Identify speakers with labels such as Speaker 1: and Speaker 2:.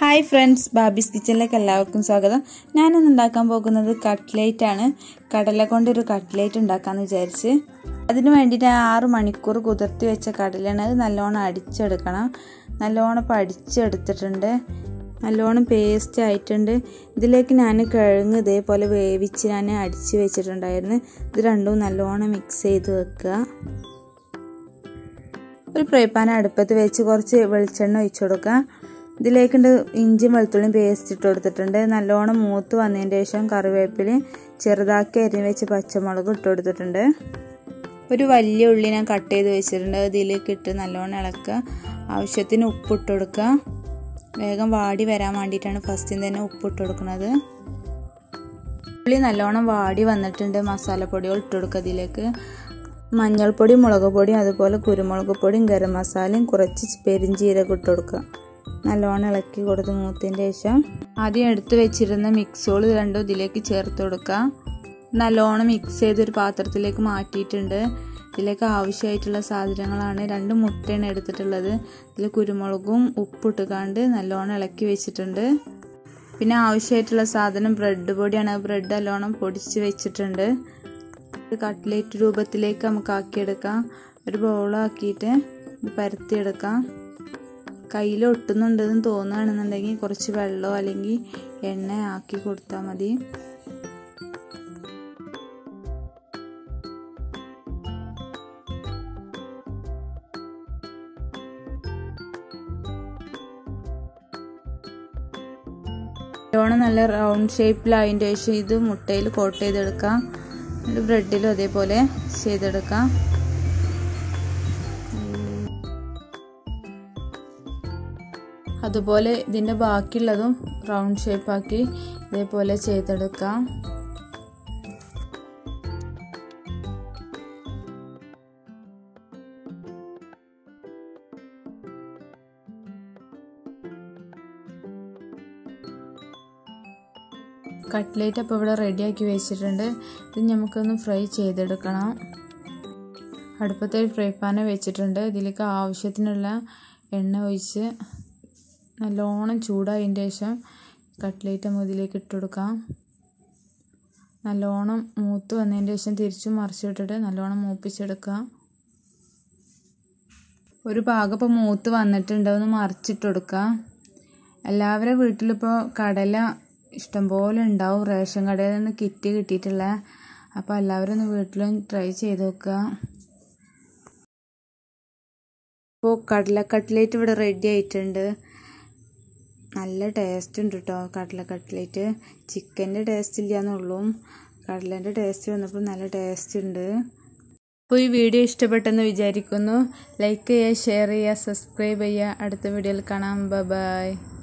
Speaker 1: hi friends ബാബീസ് കിച്ചണിലേക്ക് എല്ലാവർക്കും സ്വാഗതം ഞാനിന്ന് ഉണ്ടാക്കാൻ പോകുന്നത് കട്ട്ലേറ്റ് ആണ് കടല കൊണ്ടൊരു കട്ട്ലേറ്റ് ഉണ്ടാക്കാമെന്ന് വിചാരിച്ച് അതിന് വേണ്ടിയിട്ട് ആറ് മണിക്കൂർ കുതിർത്തി വെച്ച കടലാണ് അത് നല്ലോണം അടിച്ചെടുക്കണം നല്ലോണം ഇപ്പോൾ അടിച്ചെടുത്തിട്ടുണ്ട് നല്ലോണം പേസ്റ്റ് ആയിട്ടുണ്ട് ഇതിലേക്ക് ഞാൻ കിഴങ്ങ് ഇതേപോലെ വേവിച്ച് ഞാൻ അടിച്ച് വെച്ചിട്ടുണ്ടായിരുന്നു ഇത് രണ്ടും നല്ലോണം മിക്സ് ചെയ്ത് വെക്കുക ഒരു ഫ്രൈ പാൻ അടുപ്പത്ത് വെച്ച് കുറച്ച് വെളിച്ചെണ്ണ ഒഴിച്ചു കൊടുക്കുക ഇതിലേക്കുണ്ട് ഇഞ്ചിയും വെളുത്തുള്ളിയും പേസ്റ്റ് ഇട്ട് കൊടുത്തിട്ടുണ്ട് നല്ലോണം മൂത്ത് വന്നതിന് ശേഷം കറിവേപ്പിലയും ചെറുതാക്കി അരിഞ്ഞ് വെച്ച് പച്ചമുളക് ഇട്ട് കൊടുത്തിട്ടുണ്ട് ഒരു വലിയ ഉള്ളി ഞാൻ കട്ട് ചെയ്ത് വെച്ചിട്ടുണ്ട് ഇതിലേക്ക് ഇട്ട് നല്ലോണം ഇളക്കുക ആവശ്യത്തിന് ഉപ്പിട്ട് കൊടുക്കുക വേഗം വാടി വരാൻ വേണ്ടിയിട്ടാണ് ഫസ്റ്റിൽ തന്നെ ഉപ്പിട്ട് കൊടുക്കുന്നത് ഉള്ളി നല്ലോണം വാടി വന്നിട്ടുണ്ട് മസാലപ്പൊടികൾ ഇട്ട് കൊടുക്കുക ഇതിലേക്ക് മഞ്ഞൾപ്പൊടി മുളക് പൊടിയും അതുപോലെ കുരുമുളക് പൊടിയും ഗരം മസാലയും കുറച്ച് പെരിഞ്ചീരകം ഇട്ട് കൊടുക്കുക നല്ലോണം ഇളക്കി കൊടുത്ത് മൂത്തതിൻ്റെ ശേഷം ആദ്യം എടുത്ത് വെച്ചിരുന്ന മിക്സുകൾ രണ്ടും ഇതിലേക്ക് ചേർത്ത് കൊടുക്കുക നല്ലോണം മിക്സ് ചെയ്തൊരു പാത്രത്തിലേക്ക് മാറ്റിയിട്ടുണ്ട് ഇതിലേക്ക് ആവശ്യമായിട്ടുള്ള സാധനങ്ങളാണ് രണ്ട് മുട്ടയാണ് എടുത്തിട്ടുള്ളത് ഇതിൽ കുരുമുളകും ഉപ്പിട്ടുകാണ്ട് നല്ലോണം ഇളക്കി വെച്ചിട്ടുണ്ട് പിന്നെ ആവശ്യമായിട്ടുള്ള സാധനം ബ്രെഡ് പൊടിയാണ് ബ്രെഡ് നല്ലോണം പൊടിച്ച് വെച്ചിട്ടുണ്ട് കട്ട്ലേറ്റ് രൂപത്തിലേക്ക് നമുക്ക് ആക്കിയെടുക്കാം ഒരു ബൗളാക്കിയിട്ട് പരത്തിയെടുക്കാം കയ്യിൽ ഒട്ടുന്നുണ്ടെന്ന് തോന്നുകയാണെന്നുണ്ടെങ്കിൽ കുറച്ച് വെള്ളമോ അല്ലെങ്കിൽ എണ്ണ ആക്കി കൊടുത്താൽ മതി നല്ലോണം നല്ല റൗണ്ട് ഷേപ്പിലായതിൻ്റെ ശേഷം ഇത് മുട്ടയിൽ കോട്ട് ചെയ്തെടുക്കാം എന്നിട്ട് ബ്രെഡിലും അതേപോലെ ചെയ്തെടുക്കാം അതുപോലെ ഇതിൻ്റെ ബാക്കിയുള്ളതും റൗണ്ട് ഷേപ്പാക്കി ഇതേപോലെ ചെയ്തെടുക്കാം കട്ട്ലേറ്റ് അപ്പോൾ ഇവിടെ റെഡിയാക്കി വെച്ചിട്ടുണ്ട് ഇത് നമുക്കൊന്ന് ഫ്രൈ ചെയ്തെടുക്കണം അടുപ്പത്തെ ഫ്രൈ പാന് വെച്ചിട്ടുണ്ട് ഇതിലേക്ക് ആവശ്യത്തിനുള്ള എണ്ണ ഒഴിച്ച് നല്ലോണം ചൂടായതിന് ശേഷം കട്ട്ലേറ്റ് നമ്മൾ ഇതിലേക്ക് ഇട്ട് കൊടുക്കാം നല്ലോണം മൂത്ത് വന്നതിന് ശേഷം തിരിച്ചും മറിച്ചിട്ടിട്ട് നല്ലോണം മൂപ്പിച്ചെടുക്കാം ഒരു ഭാഗം ഇപ്പോൾ മൂത്ത് വന്നിട്ടുണ്ട് ഒന്ന് മറിച്ചിട്ട് കൊടുക്കാം എല്ലാവരുടെ വീട്ടിലിപ്പോൾ കടല ഇഷ്ടംപോലെ ഉണ്ടാവും റേഷൻ കടയിൽ നിന്ന് കിറ്റ് കിട്ടിയിട്ടുള്ള അപ്പോൾ എല്ലാവരും ഒന്ന് വീട്ടിലും ട്രൈ ചെയ്ത് നോക്കുക ഇപ്പോൾ കടല കട്ട്ലേറ്റ് ഇവിടെ റെഡി ആയിട്ടുണ്ട് നല്ല ടേസ്റ്റ് ഉണ്ട് കേട്ടോ കടല കട്ട്ലേറ്റ് ചിക്കൻ്റെ ടേസ്റ്റ് ഇല്ല എന്നുള്ളൂ കടലേൻ്റെ ടേസ്റ്റ് വന്നപ്പോൾ നല്ല ടേസ്റ്റ് ഉണ്ട് അപ്പോൾ ഈ വീഡിയോ ഇഷ്ടപ്പെട്ടെന്ന് വിചാരിക്കുന്നു ലൈക്ക് ചെയ്യുക ഷെയർ ചെയ്യുക സബ്സ്ക്രൈബ് ചെയ്യുക അടുത്ത വീഡിയോയിൽ കാണാം ബൈ